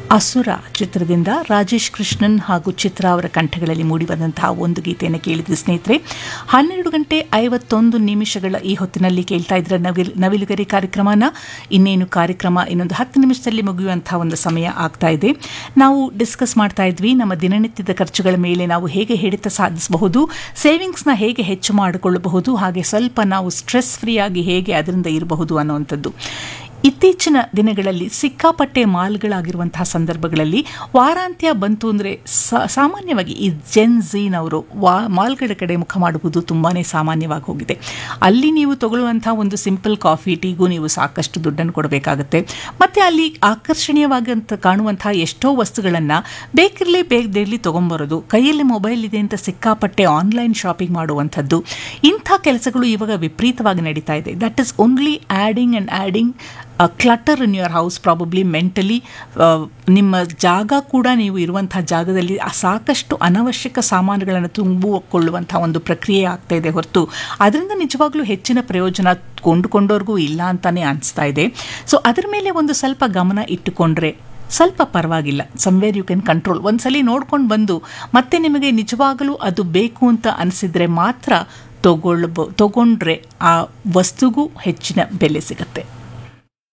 ಅಸುರ ಚಿತ್ರದಿಂದ ರಾಜೇಶ್ ಕೃಷ್ಣನ್ ಹಾಗೂ ಚಿತ್ರ ಅವರ ಕಂಠಗಳಲ್ಲಿ ಮೂಡಿಬಂದಂತಹ ಒಂದು ಗೀತೆಯನ್ನು ಕೇಳಿದ್ವಿ ಸ್ನೇಹಿತರೆ ಹನ್ನೆರಡು ಗಂಟೆ ಐವತ್ತೊಂದು ನಿಮಿಷಗಳ ಈ ಹೊತ್ತಿನಲ್ಲಿ ಕೇಳ್ತಾ ಇದ್ರೆ ನವಿಲ್ ನವಿಲುಗರಿ ಕಾರ್ಯಕ್ರಮನ ಇನ್ನೇನು ಕಾರ್ಯಕ್ರಮ ಇನ್ನೊಂದು ಹತ್ತು ನಿಮಿಷದಲ್ಲಿ ಮುಗಿಯುವಂತಹ ಒಂದು ಸಮಯ ಆಗ್ತಾ ಇದೆ ನಾವು ಡಿಸ್ಕಸ್ ಮಾಡ್ತಾ ಇದ್ವಿ ನಮ್ಮ ದಿನನಿತ್ಯದ ಖರ್ಚುಗಳ ಮೇಲೆ ನಾವು ಹೇಗೆ ಹಿಡಿತ ಸಾಧಿಸಬಹುದು ಸೇವಿಂಗ್ಸ್ನ ಹೇಗೆ ಹೆಚ್ಚು ಮಾಡಿಕೊಳ್ಳಬಹುದು ಹಾಗೆ ಸ್ವಲ್ಪ ನಾವು ಸ್ಟ್ರೆಸ್ ಫ್ರೀ ಆಗಿ ಹೇಗೆ ಅದರಿಂದ ಇರಬಹುದು ಅನ್ನುವಂಥದ್ದು ಇತ್ತೀಚಿನ ದಿನಗಳಲ್ಲಿ ಸಿಕ್ಕಾಪಟ್ಟೆ ಮಾಲ್ಗಳಾಗಿರುವಂತಹ ಸಂದರ್ಭಗಳಲ್ಲಿ ವಾರಾಂತ್ಯ ಬಂತು ಅಂದರೆ ಸಾಮಾನ್ಯವಾಗಿ ಈ ಜೆನ್ ಝೀನವರು ವಾ ಮಾಲ್ಗಳ ಕಡೆ ಮುಖ ಮಾಡುವುದು ತುಂಬಾ ಸಾಮಾನ್ಯವಾಗಿ ಹೋಗಿದೆ ಅಲ್ಲಿ ನೀವು ತಗೊಳ್ಳುವಂಥ ಒಂದು ಸಿಂಪಲ್ ಕಾಫಿ ಟೀಗೂ ನೀವು ಸಾಕಷ್ಟು ದುಡ್ಡನ್ನು ಕೊಡಬೇಕಾಗುತ್ತೆ ಮತ್ತು ಅಲ್ಲಿ ಆಕರ್ಷಣೀಯವಾಗಂತ ಕಾಣುವಂತಹ ಎಷ್ಟೋ ವಸ್ತುಗಳನ್ನು ಬೇಕಿರಲಿ ಬೇಗದಿರಲಿ ತೊಗೊಂಬರೋದು ಕೈಯಲ್ಲಿ ಮೊಬೈಲ್ ಇದೆ ಅಂತ ಸಿಕ್ಕಾಪಟ್ಟೆ ಆನ್ಲೈನ್ ಶಾಪಿಂಗ್ ಮಾಡುವಂಥದ್ದು ಇಂಥ ಕೆಲಸಗಳು ಇವಾಗ ವಿಪರೀತವಾಗಿ ನಡೀತಾ ಇದೆ that is only adding and adding clutter in your house probably mentally ನಿಮ್ಮ ಜಾಗ ಕೂಡ ನೀವು ಇರುವಂಥ ಜಾಗದಲ್ಲಿ ಸಾಕಷ್ಟು ಅನವಶ್ಯಕ ಸಾಮಾನುಗಳನ್ನು ತುಂಬಿಕೊಳ್ಳುವಂಥ ಒಂದು ಪ್ರಕ್ರಿಯೆ ಆಗ್ತಾ ಇದೆ ಹೊರತು ಅದರಿಂದ ನಿಜವಾಗ್ಲೂ ಹೆಚ್ಚಿನ ಪ್ರಯೋಜನ ಕೊಂಡುಕೊಂಡವ್ರಿಗೂ ಇಲ್ಲ ಅಂತಾನೆ ಅನಿಸ್ತಾ ಇದೆ ಸೊ ಅದರ ಮೇಲೆ ಒಂದು ಸ್ವಲ್ಪ ಗಮನ ಇಟ್ಟುಕೊಂಡ್ರೆ ಸ್ವಲ್ಪ ಪರವಾಗಿಲ್ಲ ಸಮ್ವೇರ್ ಯು ಕ್ಯಾನ್ ಕಂಟ್ರೋಲ್ ಒಂದ್ಸಲಿ ನೋಡ್ಕೊಂಡು ಬಂದು ಮತ್ತೆ ನಿಮಗೆ ನಿಜವಾಗಲೂ ಅದು ಬೇಕು ಅಂತ ಅನಿಸಿದ್ರೆ ಮಾತ್ರ ತಗೊಳ್ಬೋ ತಗೊಂಡ್ರೆ ಆ ವಸ್ತುಗೂ ಹೆಚ್ಚಿನ ಬೆಲೆ ಸಿಗುತ್ತೆ